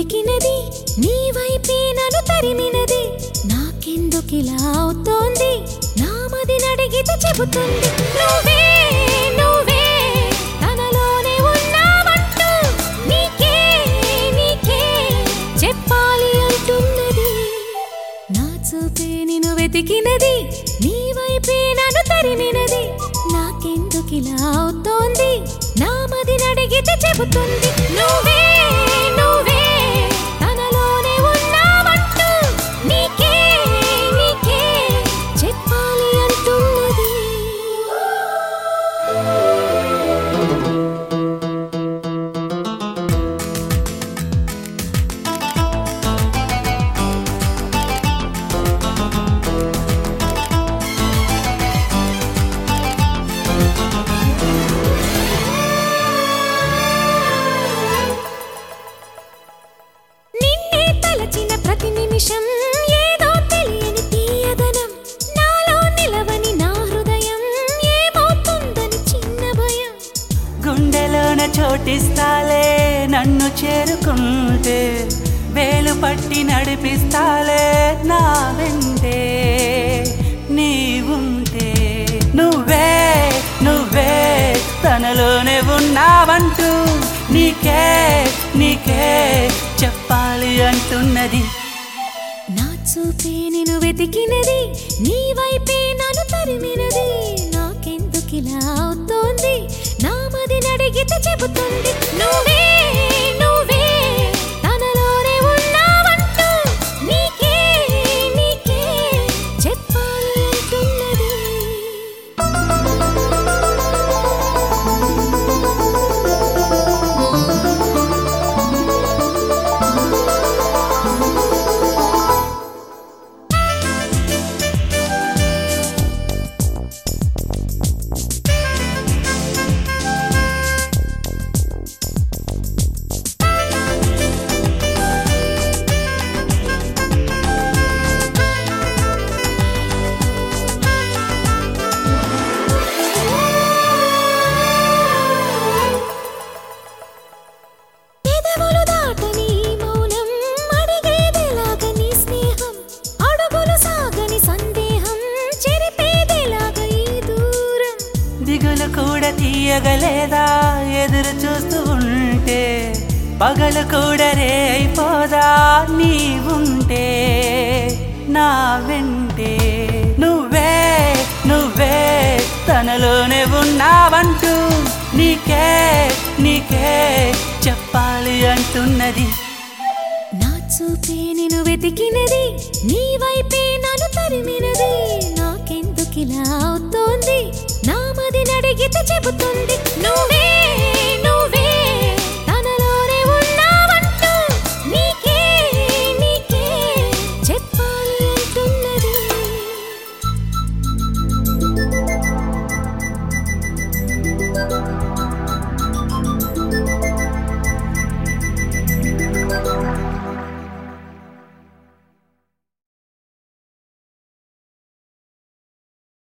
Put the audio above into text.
వెతికినది నీ వైపే నన్ను తరిమినది నాకెందుకిలా అవుతోంది నామది నడిగితే చెబుతుంది నువ్వే నువ్వే తనలోనే ఉన్నావంటూ నీకే నీకే చెప్పాలి అంటున్నది నా చూపే నిన్ను వెతికినది నీ వైపే నన్ను తరిమినది నాకెందుకిలా అవుతోంది నామది నడిగితే చెబుతుంది నువ్వే నువ్వే తనలోనే ఉన్నావంటూ నీకే నీకే చెప్పాలి అంటున్నది నిన్నే తలచిన ప్రతి నిమిషం ఏదో తెలియని తీయదనం నాలో నిలవని నా హృదయం ఏమవుతుందని చిన్న భయం గుండెలోన చోటిస్తాలే నన్ను చేరుకుంటే వేలు పట్టి నడిపిస్తాలే నా వెంటే నీవుంటే నువ్వే నువ్వే తనలోనే ఉన్నావంటూ నీకే నీకే చెప్పాలి అంటున్నది నా చూపే నేను వెతికినది నీ వైపే నన్ను తరిమినది నాకెందుకిలా అవుతోంది నామది నడిగితే చెబుతుంది నువ్వే నువ్వే తనలోనే ఉన్నావంటూ నీకే నీకే చెప్పాలి అంటున్నది పెదవులు దాటని ఈ మౌనం అడిగేదెలాగ నీ స్నేహం అడుగులు సాగని సందేహం చెరిపేదెలాగ ఈ దూరం దిగులు కూడా తీయగలేదా ఎదురు చూస్తూ ఉంటే పగలు కూడా రే అయిపోదా నీవుంటే నా వెంటే నువ్వే నువ్వే తనలోనే ఉన్నావంటూ నీకే నీకే చెప్పాలి అంటున్నది నా చూపే నేను వెతికినది నీ వైపే నన్ను తరిమినది నాకెందుకిలా అవుతోంది నామది నడిగితే చెబుతుంది నువ్వే